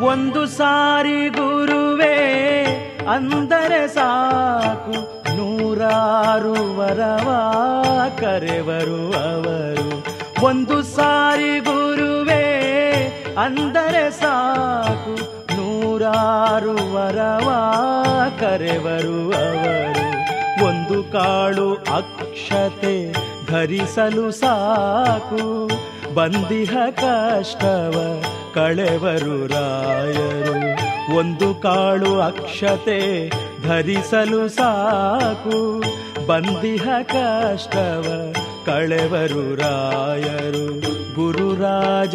ಒಂದು ಸಾರಿ ಗುರುವೇ ಅಂದರೆ ಸಾಕು ನೂರಾರು ವರವ ಕರೆವರು ಅವರು ಒಂದು ಸಾರಿ ಗುರುವೇ ಅಂದರೆ ಸಾಕು ನೂರಾರು ವರವ ಕರೆವರು ಅವರು ಒಂದು ಕಾಳು ಅಕ್ಷತೆ ಧರಿಸಲು ಸಾಕು ಬಂದಿಹ ಕಷ್ಟವ ಕಳೆವರು ರಾಯರು ಒಂದು ಕಾಳು ಅಕ್ಷತೆ ಧರಿಸಲು ಸಾಕು ಬಂದಿಹ ಕಷ್ಟವ ಕಳೆವರು ರಾಯರು ಗುರುರಾಜ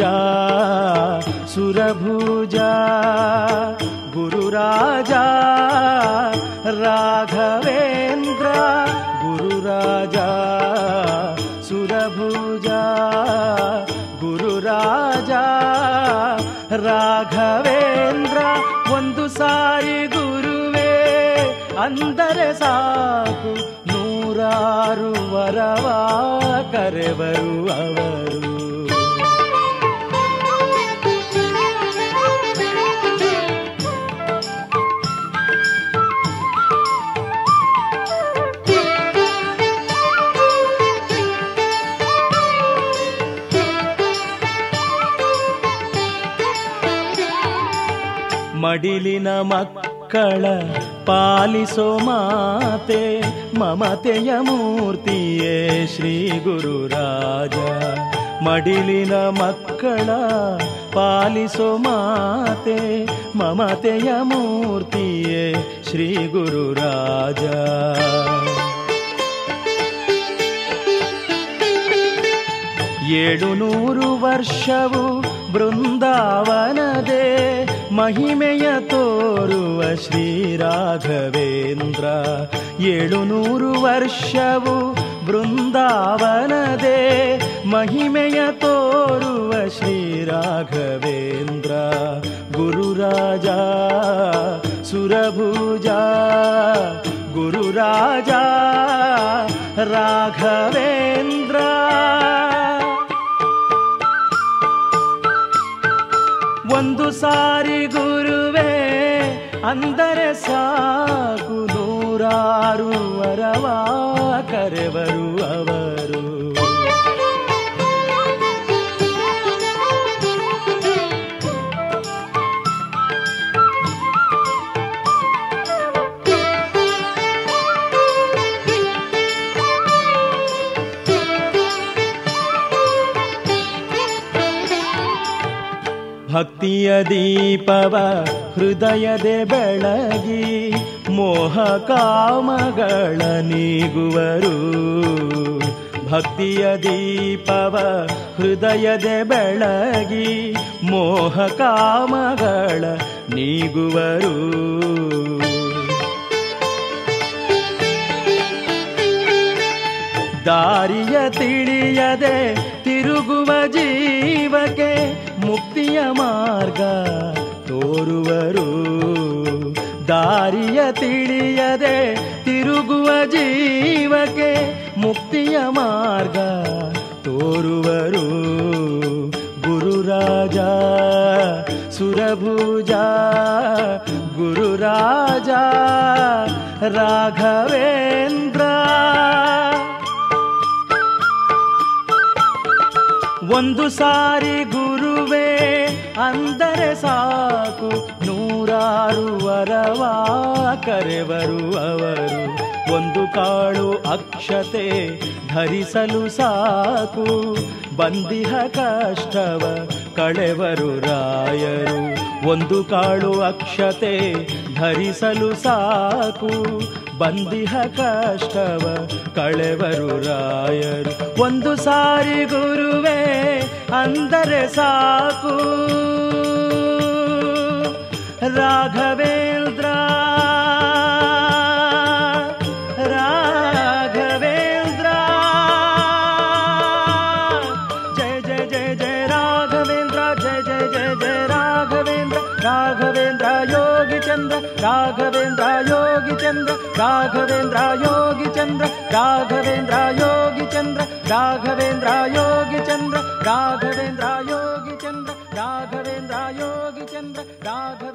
ಸುರಭುಜ ಗುರುರಾಜ ರಾಘವೇಂದ್ರ ಗುರುರಾಜ ಸುರಭುಜ ಗುರುರಾಜ ರಾಘವೇಂದ್ರ ಒಂದು ಸಾರಿ ಗುರುವೇ ಅಂದರೆ ಸಾಕು ನೂರಾರು ವರವ ಕರೆವರು ಅವರು ಮಡಿಲಿನ ಮಕ್ಕಳ ಪಾಲಿಸೋ ಮಾತೆ ಮಮತೆಯ ಮೂರ್ತಿಯೇ ಶ್ರೀ ಗುರುರಾಜ ಮಡಿಲಿನ ಮಕ್ಕಳ ಪಾಲಿಸೋ ಮಾತೆ ಮಮತೆಯ ಮೂರ್ತಿಯೇ ಶ್ರೀ ಗುರುರಾಜ ಏಳು ನೂರು ವರ್ಷವು ಬೃಂದಾವನದೇ ಮಹಿಮೆಯ ತೋರುವ ಶ್ರೀ ರಾಘವೇಂದ್ರ ಏಳು ನೂರು ವರ್ಷವು ಬೃಂದಾವನದೇ ಮಹಿಮೆಯ ತೋರುವ ಶ್ರೀ ರಾಘವೇಂದ್ರ ಗುರುರಾಜ ಸುರಭುಜ ಗುರುರಾಜ ರಾಘವೇಂದ್ರ ಒಂದು ಸಾರಿ ಗುರುವೇ ಅಂದರೆ ಸಾಕು ನೂರಾರು ವರವ ಕರೆವರು ಅವರು ಭಕ್ತಿಯ ದೀಪವ ಹೃದಯದೆ ಬೆಳಗಿ ಮೋಹ ಕಾಮಗಳ ನೀಗುವರು ಭಕ್ತಿಯ ದೀಪವ ಹೃದಯದೆ ಬೆಳಗಿ ಮೋಹ ಕಾಮಗಳ ನೀಗುವರು ದಾರಿಯ ತಿಳಿಯದೆ ತಿರುಗುವ ಜೀವಕ್ಕೆ ಮುಕ್ತಿಯ ಮಾರ್ಗ ತೋರುವರು ದಾರಿಯ ತಿಳಿಯದೆ ತಿರುಗುವ ಜೀವಕ್ಕೆ ಮುಕ್ತಿಯ ಮಾರ್ಗ ತೋರುವರು ಗುರುರಾಜ ಸುರಭುಜ ಗುರುರಾಜ ರಾಘವೇಂದ್ರ ಒಂದು ಸಾರಿ ಗುರುವೇ ಅಂದರೆ ಸಾಕು ನೂರಾರು ವರವ ಕರೆವರು ಅವರು ಒಂದು ಕಾಳು ಅಕ್ಷತೆ ಧರಿಸಲು ಸಾಕು ಬಂದಿಹ ಕಷ್ಟವ ಕಳೆವರು ರಾಯರು ಒಂದು ಕಾಳು ಅಕ್ಷತೆ ಧರಿಸಲು ಸಾಕು ಬಂದಿಹ ಕಷ್ಟವ ಕಳೆವರು ರಾಯರು ಒಂದು ಸಾರಿ ಗುರುವೇ ಅಂದರೆ ಸಾಕು ರಾಘವೇಂದ್ರ ರಾಘವೇಂದ್ರ ಜಯ ಜಯ ಜಯ ಜಯ ರಾಘವೇಂದ್ರ ಜಯ ಜಯ ಜಯ ಜಯ ರಾಘವೇಂದ್ರ ರಾಘವೇಂದ್ರ ಯೋಗಿ ಚಂದ್ರ ರಾಘವೇಂದ್ರ ಯೋಗಿ ಚಂದ್ರ ರಾಘವೇಂದ್ರ ಯೋಗಿ ಚಂದ್ರ ರಾಘವೇಂದ್ರ ಯೋಗಿ ಚಂದ್ರ ರಾಘವೇಂದ್ರ ಯೋಗಿ ಚಂದ್ರ ರಾಘವೇಂದ್ರ ಯೋಗಿ ಚಂದ್ರ ರಾಘವೇಂದ್ರ ಯೋಗಿ ಚಂದ್ರ ರಾಘವೇಂದ್ರ